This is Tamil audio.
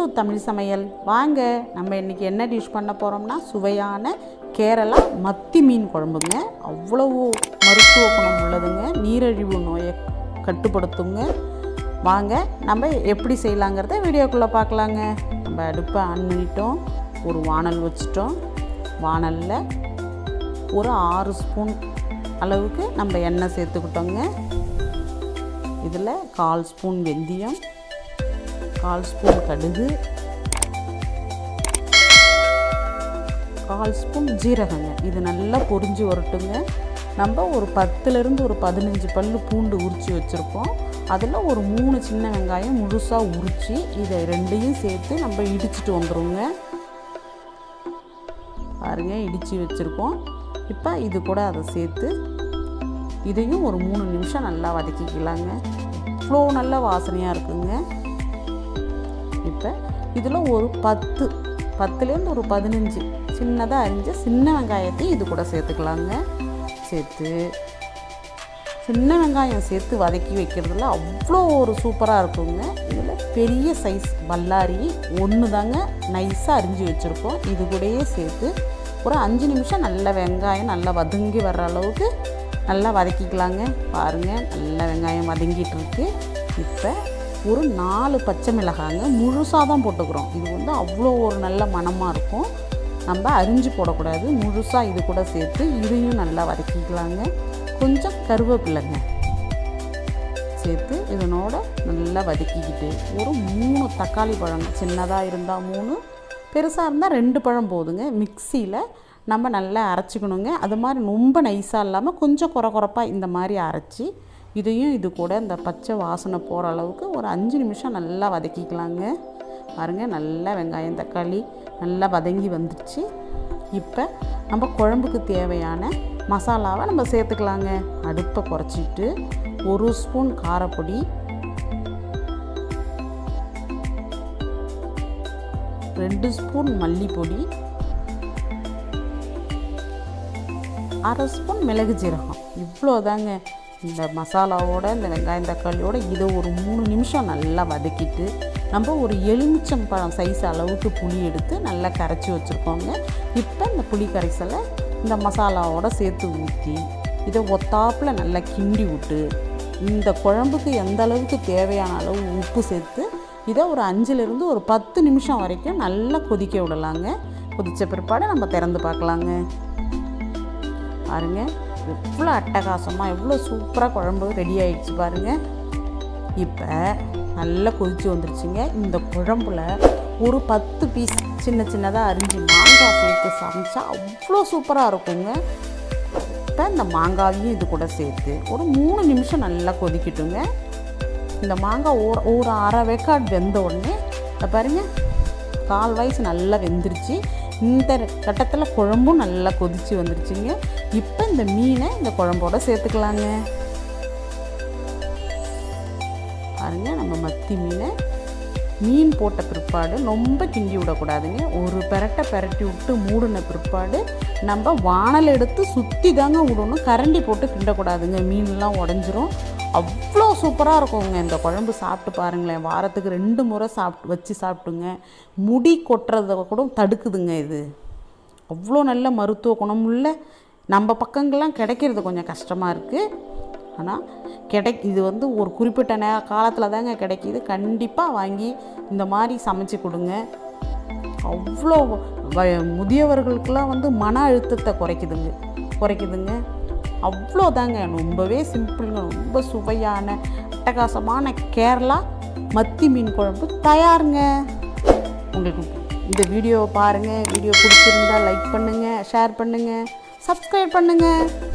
தமிழ் சமையல் வாங்க நம்ம இன்றைக்கி என்ன டிஷ் பண்ண போகிறோம்னா சுவையான கேரளா மத்தி மீன் குழம்புங்க அவ்வளவு மருத்துவ குணம் உள்ளதுங்க நீரிழிவு நோயை கட்டுப்படுத்துங்க வாங்க நம்ம எப்படி செய்யலாங்கிறத வீடியோக்குள்ளே பார்க்கலாங்க நம்ம அடுப்பை ஆன் பண்ணிட்டோம் ஒரு வானல் வச்சிட்டோம் வானலில் ஒரு ஆறு ஸ்பூன் அளவுக்கு நம்ம எண்ணெய் சேர்த்துக்கிட்டோங்க இதில் கால் ஸ்பூன் வெந்தயம் கால் ஸ்பூன் கடுகு கால் ஸ்பூன் ஜீரகங்க இது நல்லா பொரிஞ்சு வரட்டுங்க நம்ம ஒரு பத்துலேருந்து ஒரு பதினஞ்சு பல் பூண்டு உரித்து வச்சுருக்கோம் அதில் ஒரு மூணு சின்ன வெங்காயம் முழுசாக உரித்து இதை ரெண்டையும் சேர்த்து நம்ம இடிச்சிட்டு வந்துடுங்க பாருங்க இடித்து வச்சுருக்கோம் இப்போ இது கூட அதை சேர்த்து இதையும் ஒரு மூணு நிமிஷம் நல்லா வதக்கிக்கலாங்க இவ்வளோ நல்ல வாசனையாக இருக்குங்க இப்போ இதில் ஒரு பத்து பத்துலேருந்து ஒரு பதினஞ்சு சின்னதாக அரிஞ்ச சின்ன வெங்காயத்தையும் இது கூட சேர்த்துக்கலாங்க சேர்த்து சின்ன வெங்காயம் சேர்த்து வதக்கி வைக்கிறதுல அவ்வளோ ஒரு சூப்பராக இருக்குங்க இதில் பெரிய சைஸ் பல்லாரி ஒன்று தாங்க நைஸாக அரிஞ்சு வச்சுருக்கோம் இது கூடயே சேர்த்து ஒரு அஞ்சு நிமிஷம் நல்ல வெங்காயம் நல்லா வதங்கி வர்ற அளவுக்கு நல்லா வதக்கிக்கலாங்க பாருங்கள் நல்ல வெங்காயம் வதங்கிட்டு இருக்கு இப்போ ஒரு நாலு பச்சை மிளகாங்க முழுசாக தான் போட்டுக்கிறோம் இது வந்து அவ்வளோ ஒரு நல்ல மணமாக இருக்கும் நம்ம அரிஞ்சு போடக்கூடாது முழுசாக இது கூட சேர்த்து இதையும் நல்லா வதக்கிக்கலாங்க கொஞ்சம் கருவேப்பில்லைங்க சேர்த்து இதனோட நல்லா வதக்கிக்கிட்டு ஒரு மூணு தக்காளி பழம் சின்னதாக இருந்தால் மூணு பெருசாக இருந்தால் ரெண்டு பழம் போதுங்க மிக்சியில் நம்ம நல்லா அரைச்சிக்கணுங்க அது மாதிரி ரொம்ப நைஸாக இல்லாமல் கொஞ்சம் குறை குறைப்பாக இந்த மாதிரி அரைச்சி இதையும் இது கூட இந்த பச்சை வாசனை போகிற அளவுக்கு ஒரு அஞ்சு நிமிஷம் நல்லா வதக்கிக்கலாங்க பாருங்கள் நல்லா வெங்காயம் தக்காளி நல்லா வதங்கி வந்துடுச்சு இப்போ நம்ம குழம்புக்கு தேவையான மசாலாவை நம்ம சேர்த்துக்கலாங்க அடுப்பை குறைச்சிட்டு ஒரு ஸ்பூன் காரப்பொடி ரெண்டு ஸ்பூன் மல்லிப்பொடி அரை ஸ்பூன் மிளகு ஜீரகம் இவ்வளோதாங்க இந்த மசாலாவோட இந்த வெங்காயம் தக்காளியோட இதை ஒரு மூணு நிமிஷம் நல்லா வதக்கிட்டு நம்ம ஒரு எலுமிச்சம் பழம் சைஸ் அளவுக்கு புளி எடுத்து நல்லா கரைச்சி வச்சுருக்கோங்க இப்போ இந்த புளி கரைசலை இந்த மசாலாவோட சேர்த்து ஊற்றி இதை ஒத்தாப்பில் நல்லா கிண்டி விட்டு இந்த குழம்புக்கு எந்த அளவுக்கு தேவையான அளவு உப்பு சேர்த்து இதை ஒரு அஞ்சுலேருந்து ஒரு பத்து நிமிஷம் வரைக்கும் நல்லா கொதிக்க விடலாங்க கொதித்த பிற்பாடு நம்ம திறந்து பார்க்கலாங்க பாருங்க எவ்வளோ அட்டகாசமாக எவ்வளோ சூப்பராக குழம்பு ரெடி ஆயிடுச்சு பாருங்கள் இப்போ நல்லா கொதிச்சு வந்துருச்சுங்க இந்த குழம்புல ஒரு பத்து பீஸ் சின்ன சின்னதாக அரிஞ்சு மாங்காய் சேர்த்து சமைச்சா அவ்வளோ சூப்பராக இருக்குங்க இப்போ இந்த மாங்காயும் இது கூட சேர்த்து ஒரு மூணு நிமிஷம் நல்லா கொதிக்கட்டுங்க இந்த மாங்காய் ஒரு ஒரு அரை வேக்காடு வெந்த உடனே இதை பாருங்க கால் வயசு நல்லா வெந்துருச்சு இந்த கட்டத்தில் குழம்பும் நல்லா கொதிச்சு வந்துருச்சுங்க இப்போ இந்த மீனை இந்த குழம்போட சேர்த்துக்கலாங்க பாருங்க நம்ம மத்தி மீனை மீன் போட்ட பிற்பாடு ரொம்ப கிண்டி விடக்கூடாதுங்க ஒரு பெரட்டை பெரட்டி விட்டு மூடின பிற்பாடு நம்ம வானல் எடுத்து சுற்றி தாங்க விடணும் கரண்டி போட்டு கிண்டக்கூடாதுங்க மீன்லாம் உடஞ்சிரும் அவ்வளோ சூப்பராக இருக்குங்க இந்த குழம்பு சாப்பிட்டு பாருங்களேன் வாரத்துக்கு ரெண்டு முறை சாப்பிட்டு வச்சு சாப்பிட்டுங்க முடி கொட்டுறத கூட தடுக்குதுங்க இது அவ்வளோ நல்ல மருத்துவ குணமுள்ள நம்ம பக்கங்கள்லாம் கிடைக்கிறது கொஞ்சம் கஷ்டமாக இருக்குது ஆனால் கிடை இது வந்து ஒரு குறிப்பிட்ட நே காலத்தில் தாங்க கிடைக்கிது கண்டிப்பாக வாங்கி இந்த மாதிரி சமைச்சு கொடுங்க அவ்வளோ வ முதியவர்களுக்கெல்லாம் வந்து மன அழுத்தத்தை குறைக்குதுங்க குறைக்குதுங்க அவ்வளோதாங்க ரொம்பவே சிம்பிளுங்க ரொம்ப சுவையான அட்டகாசமான கேரளா மத்தி மீன் குழம்பு தயாருங்க உங்களுக்கு இந்த வீடியோவை பாருங்கள் வீடியோ பிடிச்சிருந்தா லைக் பண்ணுங்கள் ஷேர் பண்ணுங்கள் சப்ஸ்கிரைப் பண்ணுங்கள்